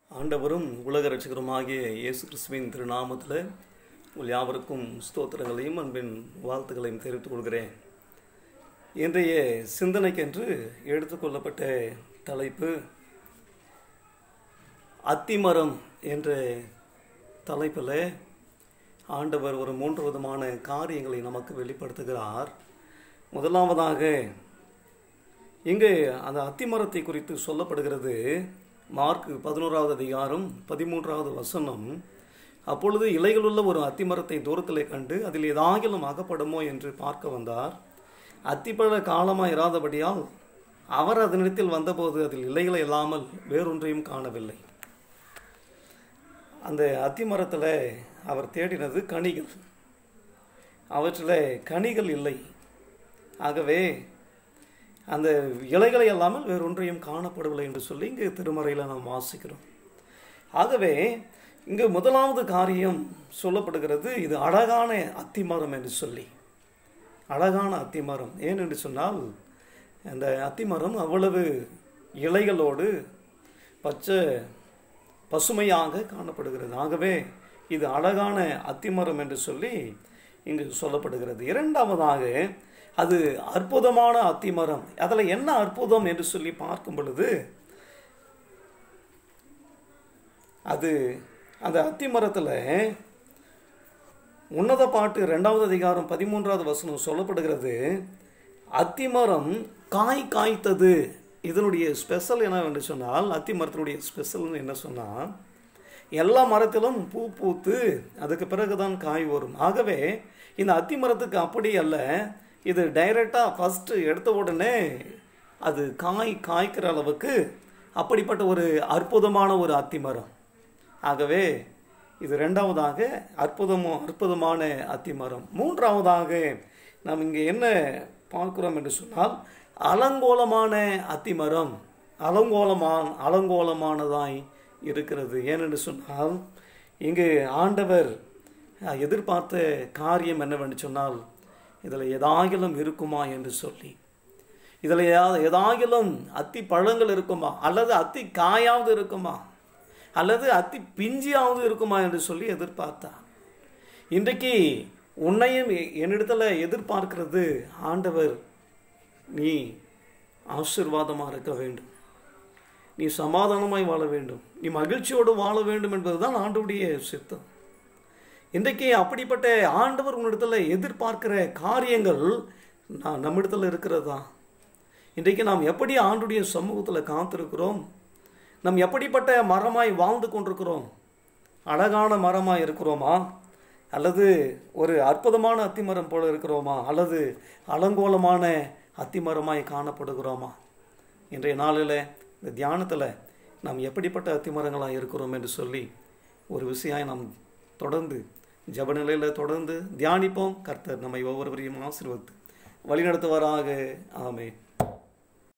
ஆண்டவரும் உலக ரட்சகருமாகிய இயேசு கிறிஸ்துவின் திருநாமத்தில் உங்கள் யாவருக்கும் ஸ்தோத்திரங்களையும் அன்பின் வாழ்த்துக்களையும் தெரிவித்துக் கொள்கிறேன் இன்றைய சிந்தனைக்கென்று எடுத்துக்கொள்ளப்பட்ட தலைப்பு அத்திமரம் என்ற தலைப்பில் ஆண்டவர் ஒரு மூன்று விதமான காரியங்களை நமக்கு வெளிப்படுத்துகிறார் முதலாவதாக இங்கு அந்த அத்திமரத்தை குறித்து சொல்லப்படுகிறது மார்க் பதினோராவது அதிகாரம் பதிமூன்றாவது வசனம் அப்பொழுது இலைகளுள்ள ஒரு அத்திமரத்தை தூரத்திலே கண்டு அதில் ஏதாகிலும் அகப்படுமோ என்று பார்க்க வந்தார் அத்திப்பழ காலமாக இராதபடியால் அவர் அதனிடத்தில் வந்தபோது அதில் இலைகளை இல்லாமல் வேறொன்றையும் காணவில்லை அந்த அத்திமரத்தில் அவர் தேடினது கனிகள் அவற்றில் கனிகள் இல்லை ஆகவே அந்த இலைகளை அல்லாமல் வேறொன்றையும் காணப்படவில்லை என்று சொல்லி இங்கு திருமறையில் நாம் வாசிக்கிறோம் ஆகவே இங்கு முதலாவது காரியம் சொல்லப்படுகிறது இது அழகான அத்திமரம் என்று சொல்லி அழகான அத்திமரம் ஏன் என்று சொன்னால் அந்த அத்திமரம் அவ்வளவு இலைகளோடு பச்சை பசுமையாக காணப்படுகிறது ஆகவே இது அழகான அத்திமரம் என்று சொல்லி இங்கு சொல்லப்படுகிறது இரண்டாவதாக அது அற்புதமான அத்திமரம் அதில் என்ன அற்புதம் என்று சொல்லி பார்க்கும் பொழுது அது அந்த அத்திமரத்தில் உன்னத பாட்டு ரெண்டாவது அதிகாரம் பதிமூன்றாவது வசனம் சொல்லப்படுகிறது அத்திமரம் காய் காய்த்தது இதனுடைய ஸ்பெஷல் என்னவென்று சொன்னால் அத்திமரத்தினுடைய ஸ்பெஷல்னு என்ன சொன்னால் எல்லா மரத்திலும் பூ பூத்து அதுக்கு பிறகுதான் காய் வரும் ஆகவே இந்த அத்திமரத்துக்கு அப்படி அல்ல இது டைரெக்டாக ஃபஸ்ட்டு எடுத்த உடனே அது காய் காய்க்கிற அளவுக்கு அப்படிப்பட்ட ஒரு அற்புதமான ஒரு அத்திமரம் ஆகவே இது ரெண்டாவதாக அற்புதமோ அற்புதமான அத்திமரம் மூன்றாவதாக நாம் இங்கே என்ன பார்க்கிறோம் என்று சொன்னால் அலங்கோலமான அத்திமரம் அலங்கோலமான அலங்கோலமானதாய் இருக்கிறது ஏனென்று சொன்னால் இங்கு ஆண்டவர் எதிர்பார்த்த காரியம் என்னவென்று சொன்னால் இதில் எதாகிலும் இருக்குமா என்று சொல்லி இதில் எதாகிலும் அத்தி பழங்கள் இருக்குமா அல்லது அத்தி காயாவது இருக்குமா அல்லது அத்தி பிஞ்சியாவது இருக்குமா என்று சொல்லி எதிர்பார்த்தார் இன்றைக்கு உன்னையும் என்னிடத்தில் எதிர்பார்க்கிறது ஆண்டவர் நீ ஆசிர்வாதமாக இருக்க வேண்டும் நீ சமாதானமாய் வாழ வேண்டும் நீ மகிழ்ச்சியோடு வாழ வேண்டும் என்பதுதான் ஆண்டுடைய சித்தம் இன்றைக்கு அப்படிப்பட்ட ஆண்டவர் உன்னிடத்தில் எதிர்பார்க்கிற காரியங்கள் நான் நம்மிடத்தில் இருக்கிறதா இன்றைக்கு நாம் எப்படி ஆண்டுடைய சமூகத்தில் காத்திருக்கிறோம் நம் எப்படிப்பட்ட மரமாய் வாழ்ந்து கொண்டிருக்கிறோம் அழகான மரமாய் இருக்கிறோமா அல்லது ஒரு அற்புதமான அத்திமரம் போல இருக்கிறோமா அல்லது அலங்கோலமான அத்திமரமாய் காணப்படுகிறோமா இன்றைய நாளில் இந்த தியானத்தில் நாம் எப்படிப்பட்ட அத்திமரங்களாக இருக்கிறோம் என்று சொல்லி ஒரு விஷயம் நாம் தொடர்ந்து ஜபநிலையில் தொடர்ந்து தியானிப்போம் கர்த்தர் நம்மை ஒவ்வொருவரையும் ஆசீர்வத்து வழிநடத்துவாராக ஆமே